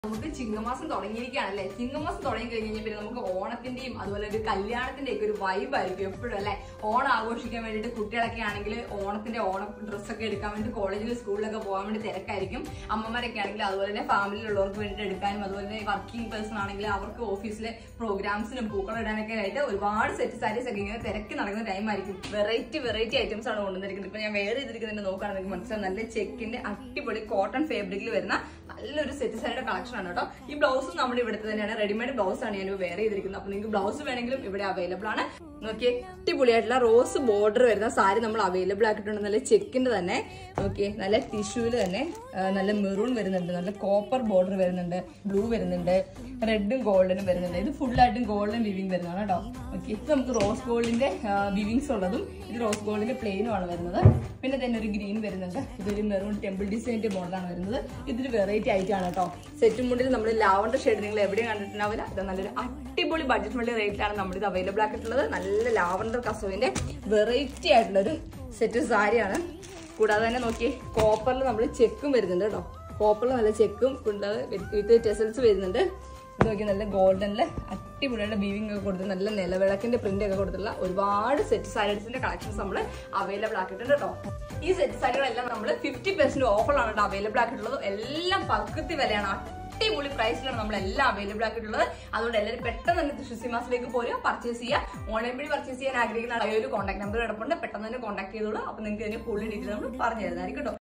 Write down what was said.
നമുക്ക് ചിങ്ങമാസം തുടങ്ങിയിരിക്കുകയാണല്ലേ ചിങ്ങമാസം തുടങ്ങി കഴിഞ്ഞ് കഴിഞ്ഞാൽ പിന്നെ നമുക്ക് ഓണത്തിന്റെയും അതുപോലെ ഒരു കല്യാണത്തിന്റെ ഒക്കെ ഒരു വൈബ് ആയിരിക്കും എപ്പോഴും അല്ലെ ഓണം ആഘോഷിക്കാൻ വേണ്ടിയിട്ട് കുട്ടികളൊക്കെ ആണെങ്കിൽ ഓണത്തിന്റെ ഓണം ഡ്രസ്സൊക്കെ എടുക്കാൻ വേണ്ടി കോളേജിൽ സ്കൂളിലൊക്കെ പോകാൻ വേണ്ടി തിരക്കായിരിക്കും അമ്മമാരൊക്കെ ആണെങ്കിൽ അതുപോലെ തന്നെ ഫാമിലിയിലുള്ളവർക്ക് വേണ്ടിയിട്ട് എടുക്കാനും അതുപോലെ തന്നെ വർക്കിംഗ് പേഴ്സൺ ആണെങ്കിൽ അവർക്ക് ഓഫീസിലെ പ്രോഗ്രാംസിനും പൂക്കളം ഇടാനൊക്കെ ആയിട്ട് ഒരുപാട് സെറ്റ് സാരീസ് ഒക്കെ ഇങ്ങനെ തിരക്ക് നടക്കുന്ന ടൈം ആയിരിക്കും വെറൈറ്റി വെറൈറ്റി ഐറ്റംസ് ആണ് കൊണ്ടുവന്നിരിക്കുന്നത് ഇപ്പൊ ഞാൻ വേറെ ചെയ്തിരിക്കുന്നതിന്റെ നോക്കുകയാണെങ്കിൽ മനസ്സിലാവും നല്ല ചെക്കിന്റെ അടിപൊളി കോട്ടൺ ഫാബ്രിക്കിൽ വരുന്ന നല്ലൊരു സെറ്റ് സാരിയുടെ കളക്ഷൻ ആണ് കേട്ടോ ഈ ബ്ലൗസും നമ്മുടെ ഇവിടുത്തെ തന്നെയാണ് റെഡിമെയ്ഡ് ബ്ലൗസ് ആണ് ഞാൻ വെയർ ചെയ്തിരിക്കുന്നത് അപ്പൊ നിങ്ങൾക്ക് ബ്ലൗസ് വേണമെങ്കിലും ഇവിടെ അവൈലബിൾ ആണ് നോക്കിയേ അടിപൊളിയായിട്ടുള്ള റോസ് ബോർഡർ വരുന്ന സാരി നമ്മൾ അവൈലബിൾ ആക്കിയിട്ടുണ്ട് നല്ല ചെക്കിന്റെ തന്നെ നോക്കിയേ നല്ല ടിഷ്യൂല് തന്നെ ആ, നല്ല മെറൂൺ വരുന്നുണ്ട് നല്ല കോപ്പർ ബോർഡർ വരുന്നുണ്ട് ബ്ലൂ വരുന്നുണ്ട് റെഡും ഗോൾഡനും വരുന്നുണ്ട് ഇത് ഫുള്ളായിട്ടും ഗോൾഡൻ വിവിങ് വരുന്നതാണ് കേട്ടോ ഓക്കെ ഇത് നമുക്ക് റോസ് ഗോൾഡിന്റെ വിവിങ്സ് ഉള്ളതും ഇത് റോസ് ഗോൾഡിന്റെ പ്ലെയിനും ആണ് വരുന്നത് പിന്നെ തന്നെ ഒരു ഗ്രീൻ വരുന്നുണ്ട് ഇതൊരു മെറൂൺ ടെമ്പിൾ ഡിസൈൻ്റെ മോഡലാണ് വരുന്നത് ഇതൊരു വെറൈറ്റി ആയിട്ട് ആണ് കേട്ടോ സെറ്റും മുണ്ടിൽ നമ്മൾ ലാവണ്ടർ ഷെയ്ഡ് നിങ്ങൾ എവിടെയും കണ്ടിട്ടുണ്ടാവില്ല ഇത് നല്ലൊരു അടിപൊളി ബഡ്ജറ്റ് ഫ്രണ്ട്ലി റേറ്റിലാണ് നമ്മൾ ഇത് അവൈലബിൾ ആക്കിയിട്ടുള്ളത് നല്ല ലാവണ്ടർ കസവിന്റെ വെറൈറ്റി ആയിട്ടുള്ള ഒരു സെറ്റ് സാരിയാണ് കൂടാതെ തന്നെ നോക്കി കോപ്പറിൽ നമ്മൾ ചെക്കും വരുന്നുണ്ട് കേട്ടോ കോപ്പറിൽ നല്ല ചെക്കും കൂടാതെ വിത്ത് ടെസൽസ് വരുന്നുണ്ട് ഇത് നോക്കി നല്ല ഗോൾഡനിൽ അടിപൊളിയുള്ള ബീവിംഗ് ഒക്കെ കൊടുത്ത് നല്ല നിലവിളക്കിന്റെ പ്രിന്റ് ഒക്കെ കൊടുത്തുള്ള ഒരുപാട് സെറ്റ് സാരീസിന്റെ കളക്ഷൻസ് നമ്മൾ അവൈലബിൾ ആക്കിയിട്ടുണ്ട് കേട്ടോ ഈ സെറ്റ് സാരികളെല്ലാം നമ്മൾ ഫിഫ്റ്റി പെർസെന്റ് ഓഫറിലാണ് കേട്ടോ അവൈലബിൾ ആക്കിയിട്ടുള്ളത് എല്ലാം പകുതി വിലയാണ് അടിപൊളി പ്രൈസിലാണ് നമ്മൾ എല്ലാം അവൈലബിൾ ആക്കിയിട്ടുള്ളത് അതുകൊണ്ട് എല്ലാവരും പെട്ടെന്ന് തന്നെ തൃശ്ശൂർ സിമാസിലേക്ക് പോരുക പർച്ചേസ് ചെയ്യുക ഓൺലൈൻ വഴി പർച്ചേസ് ചെയ്യാൻ ആഗ്രഹിക്കുന്ന ആളുകൾ ഒരു കോൺടാക്ട് നമ്പർ കിടപ്പുണ്ട് പെട്ടെന്ന് തന്നെ കോൺടാക്ട് ചെയ്തോളൂ അപ്പൊ നിങ്ങൾക്ക് ഇതിന്റെ ഫുൾ ഡീറ്റെയിൽ നമ്മൾ പറഞ്ഞു തരുന്നതായിരിക്കും കേട്ടോ